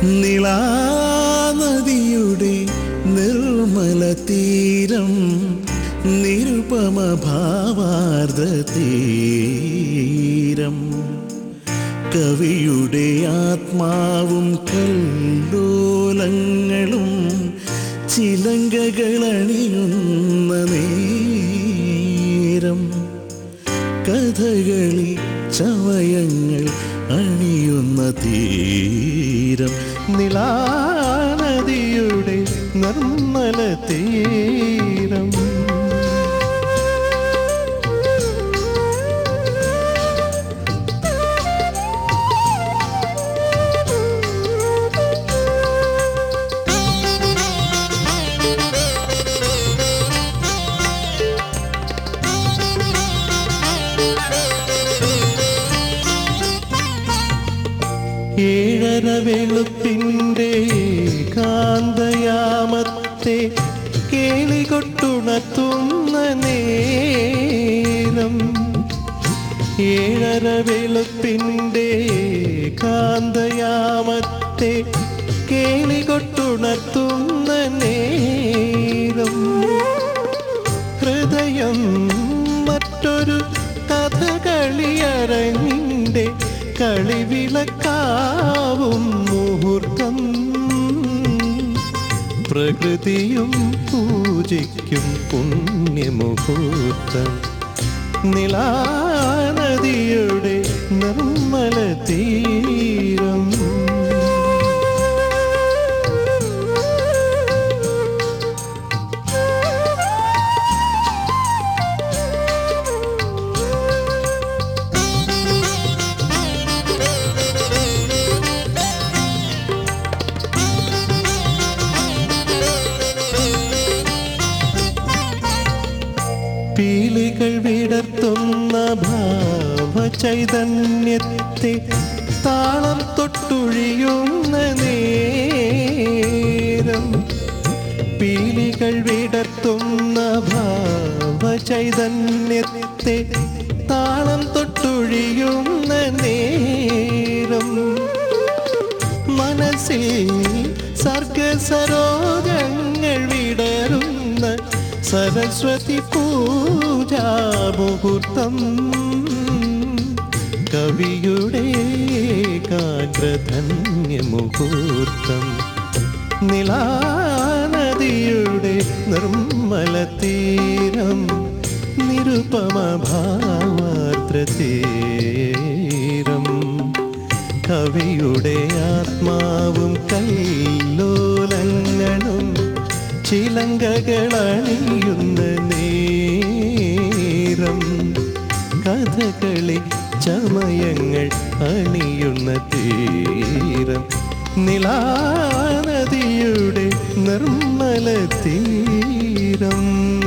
നിളാനദിയുടെ നിർമ്മല തീരം നിരുപമ ഭാവാർദ്ര തീരം കവിയുടെ ആത്മാവും കല്ലോലങ്ങളും ചിലങ്കകളണിയുന്ന നേരം കഥകളി ചമയങ്ങൾ അണിയുന്ന തീരം നിലാനദിയുടെ നിർമ്മല തീരം ഏഴര വെളുപ്പിൻ്റെ കാന്തയാമത്തെ കേളികൊട്ടുണർത്തുന്ന നേരം ഏഴര വെളുപ്പിൻ്റെ കാന്തയാമത്തെ കേളികൊട്ടുണർത്തുന്ന നേരം ഹൃദയം മറ്റൊരു കഥകളിയരങ്ങിൻ്റെ കളിവിളക്കാവും മുഹൂർത്തം പ്രകൃതിയും പൂജിക്കും പുണ്യമുഹൂർത്തം നിലാനദിയുടെ നിർമ്മല തീരം പീലികൾ വിടർത്തുന്ന ഭാവചൈതന്യത്തെ താളം തൊട്ടുഴിയുന്ന നേരം പീലികൾ വിടർത്തുന്ന ഭാവചൈതന്യത്തെ താളം തൊട്ടുഴിയുന്ന നേരം മനസ്സിൽ സർഗസരോജങ്ങൾ വിടരുന്ന സരസ്വതി പൂജാമുഹൂർത്തം കവിയുടെ കാഗ്രധന്യമുഹൂർത്തം നിലാനദിയുടെ നിർമ്മല തീരം നിരുപമ ഭാവാർദ്ര തീരം കവിയുടെ ആത്മാവും കല്ലോലങ്ങളും ചിലങ്കകളണിയുന്ന നേരം കഥകളി ചമയങ്ങൾ അണിയുന്ന തീരം നിലാനദിയുടെ നിർമ്മല തീരം